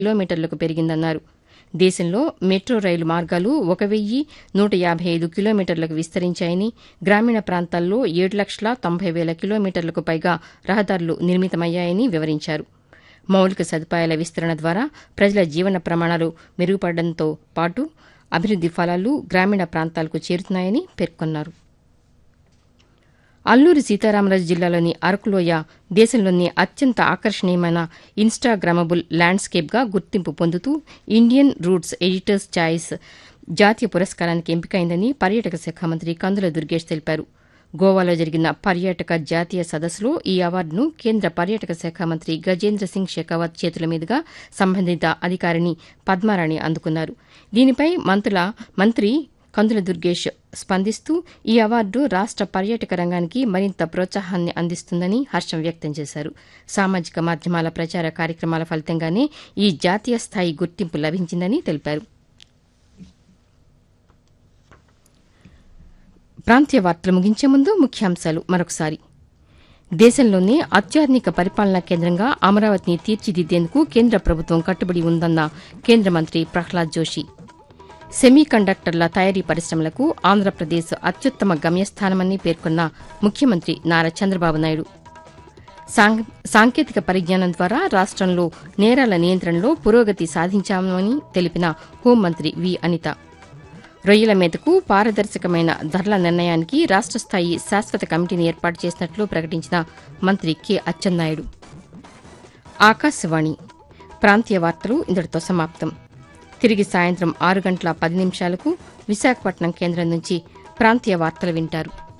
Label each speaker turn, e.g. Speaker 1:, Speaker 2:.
Speaker 1: కిలోమీటర్లకు పెరిగిందన్నారు దేశంలో మెట్రో రైలు మార్గాలు ఒక వెయ్యి నూట యాభై ఐదు కిలోమీటర్లకు విస్తరించాయని గ్రామీణ ప్రాంతాల్లో ఏడు లక్షల తొంభై వేల కిలోమీటర్లకు పైగా రహదారులు నిర్మితమయ్యాయని వివరించారు మౌలిక సదుపాయాల విస్తరణ ద్వారా ప్రజల జీవన ప్రమాణాలు మెరుగుపడడంతో పాటు అభివృద్ది ఫలాలు గ్రామీణ ప్రాంతాలకు చేరుతున్నాయని పేర్కొన్నారు అల్లూరి సీతారామరాజు జిల్లాలోని అరకులోయ దేశంలోని అత్యంత ఆకర్షణీయమైన ఇన్స్టాగ్రామబుల్ ల్యాండ్స్కేప్గా గుర్తింపు పొందుతూ ఇండియన్ రూట్స్ ఎడిటర్స్ ఛాయిస్ జాతీయ పురస్కారానికి ఎంపికైందని పర్యాటక శాఖ మంత్రి కందుల దుర్గేష్ తెలిపారు గోవాలో జరిగిన పర్యాటక జాతీయ సదస్సులో ఈ అవార్డును కేంద్ర పర్యాటక శాఖ మంత్రి గజేంద్ర సింగ్ షెకావత్ చేతుల మీదుగా సంబంధిత అధికారిని పద్మారాణి అందుకున్నారు దీనిపై మంత్రుల మంత్రి కందుల దుర్గేష్ స్పందిస్తూ ఈ అవార్డు రాష్ట పర్యాటక రంగానికి మరింత ప్రోత్సాహాన్ని అందిస్తుందని హర్షం వ్యక్తం చేశారు సామాజిక మాధ్యమాల ప్రచార కార్యక్రమాల ఫలితంగానే ఈ జాతీయ స్థాయి గుర్తింపు లభించిందని తెలిపారు ప్రాంతీయ వార్తలు ముగించే ముందు ముఖ్యాంశాలు మరొకసారి దేశంలోనే అత్యాధునిక పరిపాలనా కేంద్రంగా అమరావతిని తీర్చిదిద్దేందుకు కేంద్ర ప్రభుత్వం కట్టుబడి ఉందన్న కేంద్ర మంత్రి ప్రహ్లాద్ జోషి సెమీ కండక్టర్ల తయారీ పరిశ్రమలకు ఆంధ్రప్రదేశ్ అత్యుత్తమ గమ్యస్థానమని పేర్కొన్న ముఖ్యమంత్రి నారా చంద్రబాబు నాయుడు సాంకేతిక పరిజ్ఞానం ద్వారా రాష్టంలో నేరాల నియంత్రణలో పురోగతి సాధించామని తెలిపిన హోంమంత్రి వి అనిత రొయ్యల మేతకు పారదర్శకమైన ధరల నిర్ణయానికి రాష్ట స్థాయి శాశ్వత కమిటీని ఏర్పాటు చేసినట్లు ప్రకటించిన మంత్రి కె అచ్చెన్నాయుడు ఆకాశవాణి ప్రాంతీయ వార్తలు ఇంతటితో సమాప్తం తిరిగి సాయంత్రం ఆరు గంటల పది నిమిషాలకు విశాఖపట్నం కేంద్రం నుంచి ప్రాంతీయ వార్తలు వింటారు